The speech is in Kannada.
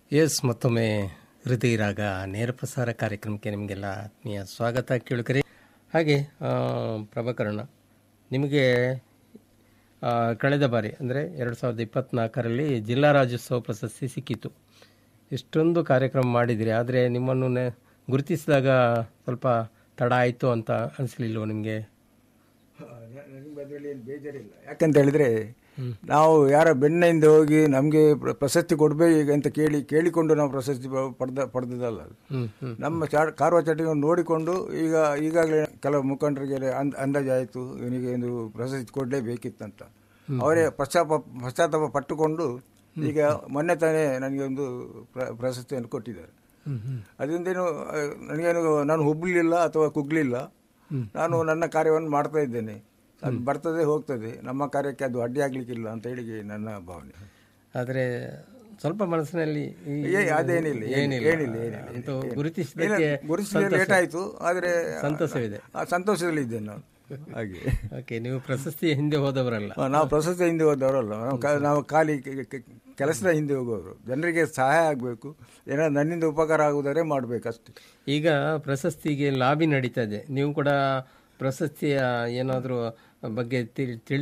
ಎಸ್ ಮತ್ತೊಮ್ಮೆ ಹೃದಯ ರಾಗ ನೇರ ಪ್ರಸಾರ ಕಾರ್ಯಕ್ರಮಕ್ಕೆ ನಿಮಗೆಲ್ಲ ಆತ್ಮೀಯ ಸ್ವಾಗತ ಕೇಳುಕರಿ ಹಾಗೆ ಆ, ಪ್ರಭಾಕರಣ್ಣ ನಿಮಗೆ ಆ, ಕಳೆದ ಬಾರಿ ಅಂದರೆ ಎರಡು ಸಾವಿರದ ಇಪ್ಪತ್ತ್ನಾಲ್ಕರಲ್ಲಿ ಜಿಲ್ಲಾ ರಾಜ್ಯೋತ್ಸವ ಪ್ರಶಸ್ತಿ ಸಿಕ್ಕಿತು ಇಷ್ಟೊಂದು ಕಾರ್ಯಕ್ರಮ ಮಾಡಿದಿರಿ ಆದರೆ ನಿಮ್ಮನ್ನು ನೆ- ಗುರುತಿಸಿದಾಗ ಸ್ವಲ್ಪ ತಡ ಆಯಿತು ಅಂತ ಅನಿಸ್ಲಿಲ್ವೋ ನಿಮಗೆ ನನಗೆ ಅದರಲ್ಲಿ ಏನು ಬೇಜಾರಿಲ್ಲ ಯಾಕಂತ ಹೇಳಿದ್ರೆ ನಾವು ಯಾರ ಬೆನ್ನಿಂದ ಹೋಗಿ ನಮಗೆ ಪ್ರಶಸ್ತಿ ಕೊಡಬೇಕು ಅಂತ ಕೇಳಿ ಕೇಳಿಕೊಂಡು ನಾವು ಪ್ರಶಸ್ತಿ ಪ- ಪಡೆದ ಪಡೆದದಲ್ಲ ಅದು. ಹ್ಞೂ ಹ್ಞೂ ನಮ್ಮ ಚಾ- ಕಾರುವ ಚಟವನ್ನು ನೋಡಿಕೊಂಡು ಈಗ ಈಗಾಗಲೇ ಕೆಲವು ಮುಖಂಡರಿಗೆ ಅಂದ ಅಂದಾಜಾಯಿತು ಇವನಿಗೆ ಒಂದು ಪ್ರಶಸ್ತಿ ಕೊಡಲೇಬೇಕಿತ್ತಂತ ಅವರೇ ಪಶ್ಚಾತ್ತಾಪ ಪಶ್ಚಾತ್ತಾಪ ಪಟ್ಟುಕೊಂಡು ಈಗ ಮೊನ್ನೆ ತಾನೇ ನನಗೆ ಒಂದು ಪ್ರ- ಪ್ರಶಸ್ತಿಯನ್ನು ಕೊಟ್ಟಿದ್ದಾರೆ ಅದರಿಂದೇನು ಆ, ನನಗೇನು ನಾನು ಹುಬ್ಲಿಲ್ಲ ಅಥವಾ ಕುಗ್ಲಿಲ್ಲ ನಾನು ನನ್ನ ಕಾರ್ಯವನ್ನು ಮಾಡ್ತಾ ಇದ್ದೇನೆ ಅದು ಬರ್ತದೆ ಹೋಗ್ತದೆ ನಮ್ಮ ಕಾರ್ಯಕ್ಕೆ ಅದು ಅಡ್ಡಿ ಆಗ್ಲಿಕ್ಕಿಲ್ಲ ಅಂತ ಹೇಳಿ ನನ್ನ ಭಾವನೆ ಆದರೆ ಸ್ವಲ್ಪ ಮನಸ್ಸಿನಲ್ಲಿ ಈ- ಏ, ಅದೇನಿಲ್ಲ ಏನಿಲ್ಲ ಏನಿಲ್ಲ ಏನಿಲ್ಲ ಏನಿಲ್ಲ ಅಂತೂ ಗುರುತಿಸಿದ್ದಕ್ಕೆ ಗುರುತಿಸಿದ ಲೇಟ್ ಆಯಿತು ಆದರೆ ಸಂತೋಷವಿದೆ ಆ, ಸಂತೋಷದಲ್ಲಿ ಇದ್ದೇನೆ ನಾನು ಹಾಗೆ ಓಕೆ ನೀವು ಪ್ರಶಸ್ತಿ ಹಿಂದೆ ಹೋದವರಲ್ಲ ಆ, ನಾವು ಪ್ರಶಸ್ತಿ ಹಿಂದೆ ಹೋದವರಲ್ಲ ನಾವು ಕ- ನಾವು ಖಾಲಿ ಕೆ- ಕೆ- ಕೆಲಸದ ಹಿಂದೆ ಹೋಗೋರು ಜನರಿಗೆ ಸಹಾಯ ಆಗಬೇಕು ಏನಾದ್ರು ನನ್ನಿಂದ ಉಪಕಾರ ಆಗುವುದರೆ ಮಾಡಬೇಕಷ್ಟೇ ಈಗ ಪ್ರಶಸ್ತಿಗೆ ಲಾಬಿ ನಡೀತಾ ಇದೆ ನೀವು ಕೂಡ ಪ್ರಶಸ್ತಿಯ ಏನಾದರೂ ಬಗ್ಗೆ ತಿಳಿ